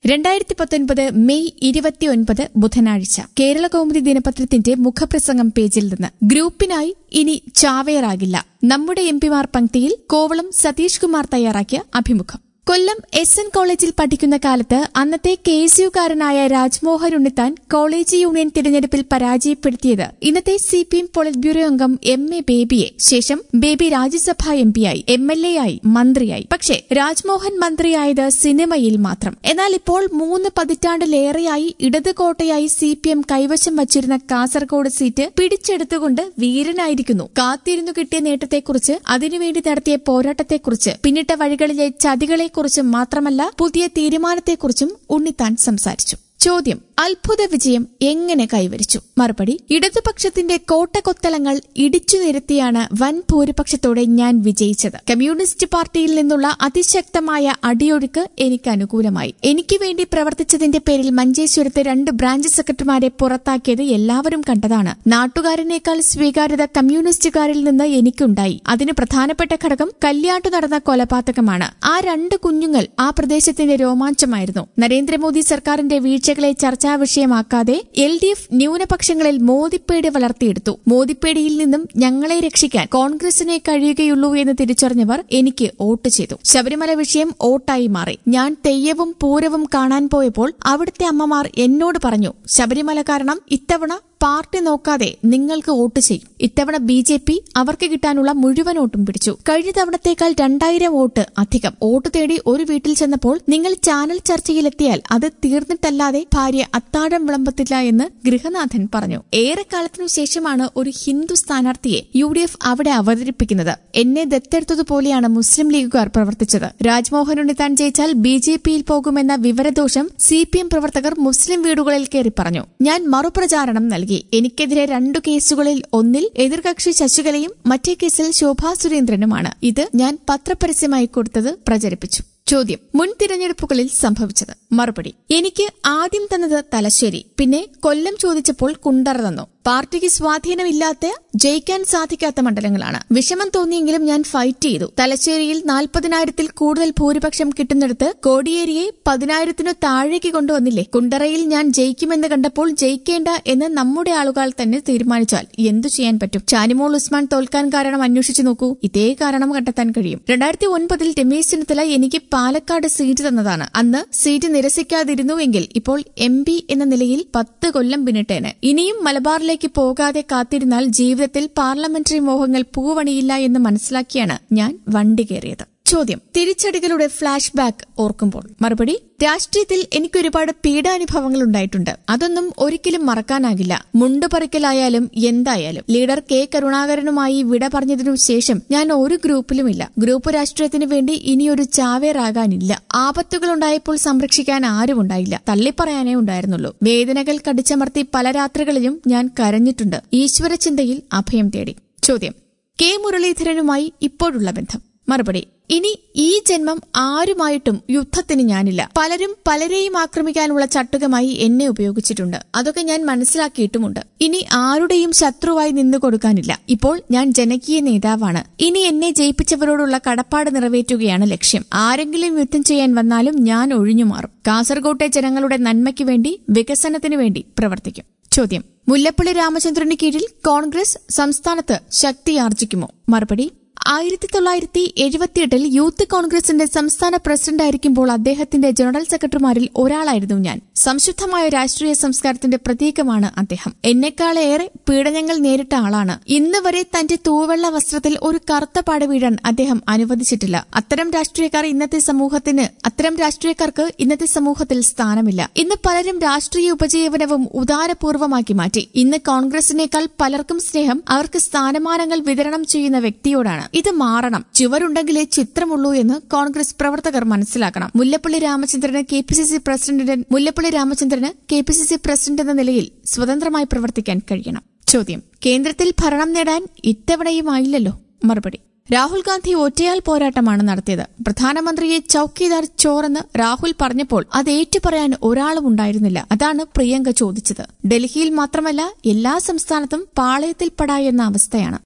രണ്ടായിരത്തി പത്തൊൻപത് മെയ് ഇരുപത്തിയൊൻപത് ബുധനാഴ്ച കേരള കൗമുദി ദിനപത്രത്തിന്റെ മുഖപ്രസംഗം പേജിൽ നിന്ന് ഗ്രൂപ്പിനായി ഇനി ചാവേറാകില്ല നമ്മുടെ എംപിമാർ പങ്ക്തിയിൽ കോവളം സതീഷ് കുമാർ തയ്യാറാക്കിയ അഭിമുഖം കൊല്ലം എസ് എൻ കോളേജിൽ പഠിക്കുന്ന കാലത്ത് അന്നത്തെ കെ എസ് യുക്കാരനായ രാജ്മോഹൻ ഉണ്ണിത്താൻ കോളേജ് യൂണിയൻ തിരഞ്ഞെടുപ്പിൽ പരാജയപ്പെടുത്തിയത് ഇന്നത്തെ C P M politburo അംഗം എം എ ബേബിയെ ശേഷം ബേബി രാജ്യസഭാ എം പിയായി എം എൽ എ ആയി മന്ത്രിയായി പക്ഷേ രാജ്മോഹൻ മന്ത്രിയായത് സിനിമയിൽ മാത്രം എന്നാൽ ഇപ്പോൾ മൂന്ന് പതിറ്റാണ്ടിലേറെയായി ഇടത് കോട്ടയായി സി പി എം കൈവശം വച്ചിരുന്ന കാസർഗോഡ് സീറ്റ് പിടിച്ചെടുത്തുകൊണ്ട് വീരനായിരിക്കുന്നു കാത്തിരുന്നു കിട്ടിയ നേട്ടത്തെക്കുറിച്ച് അതിനുവേണ്ടി നടത്തിയ പോരാട്ടത്തെക്കുറിച്ച് പിന്നിട്ട വഴികളിലെ ചതികളെക്കുറിച്ചും മാത്രമല്ല പുതിയ തീരുമാനത്തെക്കുറിച്ചും ഉണ്ണിത്താൻ സംസാരിച്ചു ചോദ്യം അത്ഭുത വിജയം എങ്ങനെ കൈവരിച്ചു മറുപടി ഇടതുപക്ഷത്തിന്റെ കോട്ടകൊത്തളങ്ങൾ ഇടിച്ചു നിരത്തിയാണ് വൻ ഭൂരിപക്ഷത്തോടെ ഞാൻ വിജയിച്ചത് കമ്മ്യൂണിസ്റ്റ് പാർട്ടിയിൽ നിന്നുള്ള അതിശക്തമായ അടിയൊഴുക്ക് എനിക്ക് അനുകൂലമായി എനിക്ക് വേണ്ടി പ്രവർത്തിച്ചതിന്റെ പേരിൽ മഞ്ചേശ്വരത്ത് രണ്ട് ബ്രാഞ്ച് സെക്രട്ടറിമാരെ പുറത്താക്കിയത് എല്ലാവരും കണ്ടതാണ് നാട്ടുകാരനേക്കാൾ സ്വീകാര്യത കമ്മ്യൂണിസ്റ്റുകാരിൽ നിന്ന് എനിക്കുണ്ടായി അതിന് പ്രധാനപ്പെട്ട ഘടകം കല്യാട്ടു നടന്ന കൊലപാതകമാണ് ആ രണ്ട് കുഞ്ഞുങ്ങൾ ആ പ്രദേശത്തിന്റെ രോമാഞ്ചമായിരുന്നു നരേന്ദ്രമോദി സർക്കാരിന്റെ വീഴ്ചകളെ ചർച്ചാ വിഷയമാക്കാതെ എൽ ഡി എഫ് ന്യൂനപക്ഷങ്ങളിൽ മോദിപ്പേട് വളർത്തിയെടുത്തു മോദിപ്പേടിയിൽ നിന്നും ഞങ്ങളെ രക്ഷിക്കാൻ കോൺഗ്രസിനെ കഴിയുകയുള്ളൂ എന്ന് തിരിച്ചറിഞ്ഞവർ എനിക്ക് വോട്ട് ചെയ്തു ശബരിമല വിഷയം വോട്ടായി മാറി ഞാൻ തെയ്യവും പൂരവും കാണാൻ പോയപ്പോൾ അവിടുത്തെ അമ്മമാർ എന്നോട് പറഞ്ഞു ശബരിമല കാരണം ഇത്തവണ പാർട്ടി നോക്കാതെ നിങ്ങൾക്ക് വോട്ട് ചെയ്യും ഇത്തവണ ബി ജെ പി അവർക്ക് കിട്ടാനുള്ള മുഴുവൻ വോട്ടും പിടിച്ചു കഴിഞ്ഞ തവണത്തേക്കാൾ രണ്ടായിരം വോട്ട് അധികം വോട്ട് തേടി ഒരു വീട്ടിൽ ചെന്നപ്പോൾ നിങ്ങൾ ചാനൽ ചർച്ചയിലെത്തിയാൽ അത് തീർന്നിട്ടല്ലാതെ ഭാര്യ അത്താഴം വിളമ്പത്തില്ല എന്ന് ഗൃഹനാഥൻ പറഞ്ഞു ഏറെക്കാലത്തിനു ശേഷമാണ് ഒരു ഹിന്ദു സ്ഥാനാർത്ഥിയെ യു ഡി എഫ് അവിടെ അവതരിപ്പിക്കുന്നത് എന്നെ ദത്തെടുത്തതുപോലെയാണ് മുസ്ലിം ലീഗുകാർ പ്രവർത്തിച്ചത് രാജ്മോഹൻ ഉണ്ണിത്താൻ ജയിച്ചാൽ ബി ജെ പിയിൽ പോകുമെന്ന വിവരദോഷം സി പി എം പ്രവർത്തകർ മുസ്ലിം വീടുകളിൽ കയറി പറഞ്ഞു ഞാൻ മറുപ്രചാരണം നൽകി എനിക്കെതിരെ രണ്ടു കേസുകളിൽ ഒന്നിൽ എതിർകക്ഷി ശശികലയും മറ്റേ കേസിൽ ശോഭാ സുരേന്ദ്രനുമാണ് ഇത് ഞാൻ പത്രപരസ്യമായി കൊടുത്തത് പ്രചരിപ്പിച്ചു ചോദ്യം മുൻ തിരഞ്ഞെടുപ്പുകളിൽ സംഭവിച്ചത് മറുപടി എനിക്ക് ആദ്യം തന്നത് തലശ്ശേരി പിന്നെ കൊല്ലം ചോദിച്ചപ്പോൾ കുണ്ടറ തന്നു പാർട്ടിക്ക് സ്വാധീനമില്ലാത്ത ജയിക്കാൻ സാധിക്കാത്ത മണ്ഡലങ്ങളാണ് വിഷമം തോന്നിയെങ്കിലും ഞാൻ ഫൈറ്റ് ചെയ്തു തലശ്ശേരിയിൽ നാൽപ്പതിനായിരത്തിൽ കൂടുതൽ ഭൂരിപക്ഷം കിട്ടുന്നിടത്ത് കോടിയേരിയെ പതിനായിരത്തിനു താഴേക്ക് കൊണ്ടുവന്നില്ലേ കുണ്ടറയിൽ ഞാൻ ജയിക്കുമെന്ന് കണ്ടപ്പോൾ ജയിക്കേണ്ട എന്ന് നമ്മുടെ ആളുകൾ തന്നെ തീരുമാനിച്ചാൽ എന്തു ചെയ്യാൻ പറ്റും ചാനിമോൾ ഉസ്മാൻ തോൽക്കാൻ കാരണം അന്വേഷിച്ചു നോക്കൂ ഇതേ കാരണം കണ്ടെത്താൻ കഴിയും രണ്ടായിരത്തി ഒൻപതിൽ രമേശ് ചെന്നിത്തല എനിക്ക് പാലക്കാട് സീറ്റ് തന്നതാണ് അന്ന് സീറ്റ് നിരസിക്കാതിരുന്നുവെങ്കിൽ ഇപ്പോൾ എം പി എന്ന നിലയിൽ പത്ത് കൊല്ലം പിന്നിട്ടേന് ഇനിയും മലബാറിലേക്ക് പോകാതെ കാത്തിരുന്നാൽ ജീവിതത്തിൽ പാർലമെന്ററി മോഹങ്ങൾ പൂവണിയില്ല എന്ന് മനസ്സിലാക്കിയാണ് ഞാൻ വണ്ടി കയറിയത് ചോദ്യം തിരിച്ചടികളുടെ ഫ്ലാഷ് ബാക്ക് ഓർക്കുമ്പോൾ മറുപടി രാഷ്ട്രീയത്തിൽ എനിക്കൊരുപാട് പീഡാനുഭവങ്ങൾ ഉണ്ടായിട്ടുണ്ട് അതൊന്നും ഒരിക്കലും മറക്കാനാകില്ല മുണ്ട് പറിക്കലായാലും എന്തായാലും ലീഡർ കെ കരുണാകരനുമായി വിട പറഞ്ഞതിനു ശേഷം ഞാൻ ഒരു ഗ്രൂപ്പിലുമില്ല ഗ്രൂപ്പ് രാഷ്ട്രീയത്തിനു വേണ്ടി ഇനിയൊരു ചാവേറാകാനില്ല ആപത്തുകൾ ഉണ്ടായപ്പോൾ സംരക്ഷിക്കാൻ ആരുമുണ്ടായില്ല തള്ളിപ്പറയാനേ ഉണ്ടായിരുന്നുള്ളൂ വേദനകൾ കടിച്ചമർത്തി പല രാത്രികളിലും ഞാൻ കരഞ്ഞിട്ടുണ്ട് ഈശ്വരചിന്തയിൽ അഭയം തേടി ചോദ്യം കെ മുരളീധരനുമായി ഇപ്പോഴുള്ള ബന്ധം മറുപടി ഇനി ഈ ജന്മം ആരുമായിട്ടും യുദ്ധത്തിന് ഞാനില്ല പലരും പലരെയും ആക്രമിക്കാനുള്ള ചട്ടുകമായി എന്നെ ഉപയോഗിച്ചിട്ടുണ്ട് അതൊക്കെ ഞാൻ മനസ്സിലാക്കിയിട്ടുമുണ്ട് ഇനി ആരുടെയും ശത്രുവായി നിന്നു കൊടുക്കാനില്ല ഇപ്പോൾ ഞാൻ ജനകീയ നേതാവാണ് ഇനി എന്നെ ജയിപ്പിച്ചവരോടുള്ള കടപ്പാട് നിറവേറ്റുകയാണ് ലക്ഷ്യം ആരെങ്കിലും യുദ്ധം ചെയ്യാൻ വന്നാലും ഞാൻ ഒഴിഞ്ഞുമാറും കാസർകോട്ടെ ജനങ്ങളുടെ നന്മയ്ക്ക് വേണ്ടി വികസനത്തിനു വേണ്ടി പ്രവർത്തിക്കും ചോദ്യം മുല്ലപ്പള്ളി രാമചന്ദ്രന് കീഴിൽ കോൺഗ്രസ് സംസ്ഥാനത്ത് ശക്തിയാർജിക്കുമോ മറുപടി ആയിരത്തി തൊള്ളായിരത്തി എഴുപത്തിയെട്ടിൽ യൂത്ത് കോൺഗ്രസിന്റെ സംസ്ഥാന പ്രസിഡന്റായിരിക്കുമ്പോൾ അദ്ദേഹത്തിന്റെ ജനറൽ സെക്രട്ടറിമാരിൽ ഒരാളായിരുന്നു ഞാൻ സംശുദ്ധമായ രാഷ്ട്രീയ സംസ്കാരത്തിന്റെ പ്രതീകമാണ് അദ്ദേഹം എന്നെക്കാളേറെ പീഡനങ്ങൾ നേരിട്ട ആളാണ് ഇന്ന് വരെ തന്റെ തൂവെള്ള വസ്ത്രത്തിൽ ഒരു കറുത്ത പാട് വീഴാൻ അദ്ദേഹം അനുവദിച്ചിട്ടില്ല അത്തരം രാഷ്ട്രീയക്കാർ ഇന്നത്തെ സമൂഹത്തിന് അത്തരം രാഷ്ട്രീയക്കാർക്ക് ഇന്നത്തെ സമൂഹത്തിൽ സ്ഥാനമില്ല ഇന്ന് പലരും രാഷ്ട്രീയ ഉപജീവനവും ഉദാരപൂർവമാക്കി മാറ്റി ഇന്ന് കോൺഗ്രസിനേക്കാൾ പലർക്കും സ്നേഹം അവർക്ക് സ്ഥാനമാനങ്ങൾ വിതരണം ചെയ്യുന്ന വ്യക്തിയോടാണ് ഇത് മാറണം ചുവരുണ്ടെങ്കിലേ ചിത്രമുള്ളൂ എന്ന് കോൺഗ്രസ് പ്രവർത്തകർ മനസ്സിലാക്കണം Mullappally Ramachandran K P C C president Mullappally Ramachandran K P C C president എന്ന നിലയിൽ സ്വതന്ത്രമായി പ്രവർത്തിക്കാൻ കഴിയണം ചോദ്യം കേന്ദ്രത്തിൽ ഭരണം നേടാൻ ഇത്തവണയുമായില്ലല്ലോ മറുപടി രാഹുൽ ഗാന്ധി ഒറ്റയാൽ പോരാട്ടമാണ് നടത്തിയത് പ്രധാനമന്ത്രിയെ ചൌക്കിദാർ ചോറെന്ന് രാഹുൽ പറഞ്ഞപ്പോൾ അത് ഏറ്റുപറയാൻ ഒരാളും ഉണ്ടായിരുന്നില്ല അതാണ് പ്രിയങ്ക ചോദിച്ചത് ഡൽഹിയിൽ മാത്രമല്ല എല്ലാ സംസ്ഥാനത്തും പാളയത്തിൽപ്പെടാ എന്ന അവസ്ഥയാണ്